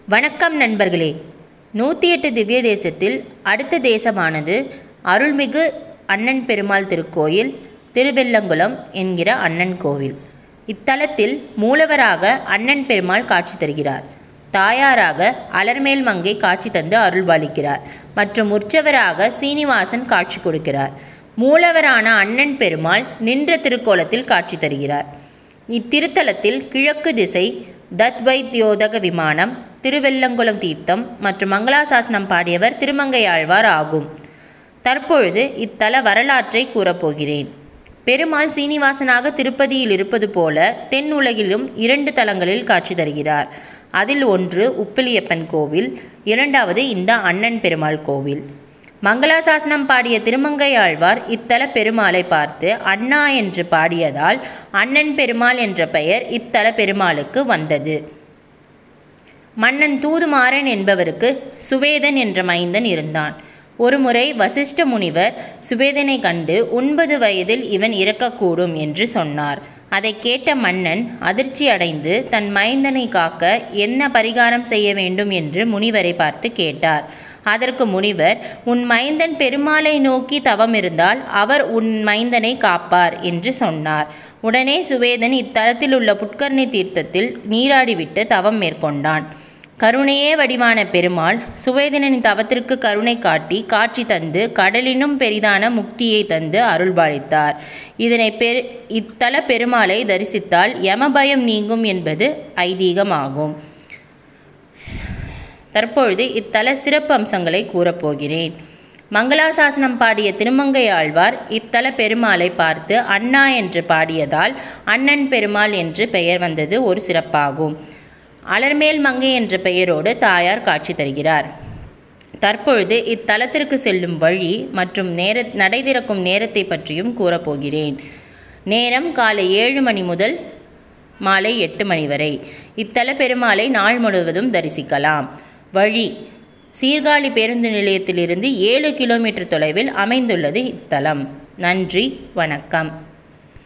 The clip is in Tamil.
வணக்கம் நண்பர்களே நூற்றி எட்டு திவ்ய தேசத்தில் அடுத்த தேசமானது அருள்மிகு அண்ணன் பெருமாள் திருக்கோயில் திருவெல்லங்குளம் என்கிற அண்ணன் கோவில் இத்தலத்தில் மூலவராக அண்ணன் பெருமாள் காட்சி தருகிறார் தாயாராக அலர்மேல் மங்கை காட்சி தந்து அருள்பாலிக்கிறார் மற்றும் உற்சவராக சீனிவாசன் காட்சி கொடுக்கிறார் மூலவரான அண்ணன் பெருமாள் நின்ற திருக்கோலத்தில் காட்சி தருகிறார் இத்திருத்தலத்தில் கிழக்கு திசை தத்வைத்யோதக விமானம் திருவெல்லங்குளம் தீர்த்தம் மற்றும் மங்களாசாசனம் பாடியவர் திருமங்கையாழ்வார் ஆகும் தற்பொழுது இத்தல வரலாற்றை கூறப்போகிறேன் பெருமாள் சீனிவாசனாக திருப்பதியில் இருப்பது போல தென் உலகிலும் இரண்டு தலங்களில் காட்சி தருகிறார் அதில் ஒன்று உப்பிலியப்பன் கோவில் இரண்டாவது இந்த அண்ணன் பெருமாள் கோவில் மங்களாசாசனம் பாடிய திருமங்கையாழ்வார் இத்தல பெருமாளை பார்த்து அண்ணா என்று பாடியதால் அண்ணன் பெருமாள் என்ற பெயர் இத்தல பெருமாளுக்கு வந்தது மன்னன் தூதுமாறன் என்பவருக்கு சுவேதன் என்ற மைந்தன் இருந்தான் ஒருமுறை வசிஷ்ட முனிவர் சுவேதனை கண்டு ஒன்பது வயதில் இவன் இறக்கக்கூடும் என்று சொன்னார் அதை கேட்ட மன்னன் அதிர்ச்சி அடைந்து தன் மைந்தனை காக்க என்ன பரிகாரம் செய்ய வேண்டும் என்று முனிவரை பார்த்து கேட்டார் அதற்கு முனிவர் உன் மைந்தன் பெருமாளை நோக்கி தவம் இருந்தால் அவர் உன் மைந்தனை காப்பார் என்று சொன்னார் உடனே சுவேதன் இத்தலத்தில் உள்ள புட்கர்ணி தீர்த்தத்தில் நீராடிவிட்டு தவம் மேற்கொண்டான் கருணையே வடிவான பெருமாள் சுவேதனின் தவத்திற்கு கருணை காட்டி காட்சி தந்து கடலினும் பெரிதான முக்தியை தந்து அருள்பாலித்தார் இதனை பெரு இத்தல பெருமாளை தரிசித்தால் யமபயம் நீங்கும் என்பது ஐதீகமாகும் தற்பொழுது இத்தல சிறப்பு அம்சங்களை கூறப்போகிறேன் மங்களாசாசனம் பாடிய திருமங்கை ஆழ்வார் இத்தல பெருமாளை பார்த்து அண்ணா என்று பாடியதால் அண்ணன் பெருமாள் என்று பெயர் வந்தது ஒரு சிறப்பாகும் அலர்மேல் மங்கை என்ற பெயரோடு தாயார் காட்சி தருகிறார் தற்பொழுது இத்தலத்திற்கு செல்லும் வழி மற்றும் நேர நடை திறக்கும் நேரத்தை பற்றியும் கூறப்போகிறேன் நேரம் காலை ஏழு மணி முதல் மாலை எட்டு மணி வரை இத்தல பெருமாளை நாள் முழுவதும் தரிசிக்கலாம் வழி சீர்காழி பேருந்து நிலையத்திலிருந்து ஏழு கிலோமீட்டர் தொலைவில் அமைந்துள்ளது இத்தலம் நன்றி வணக்கம்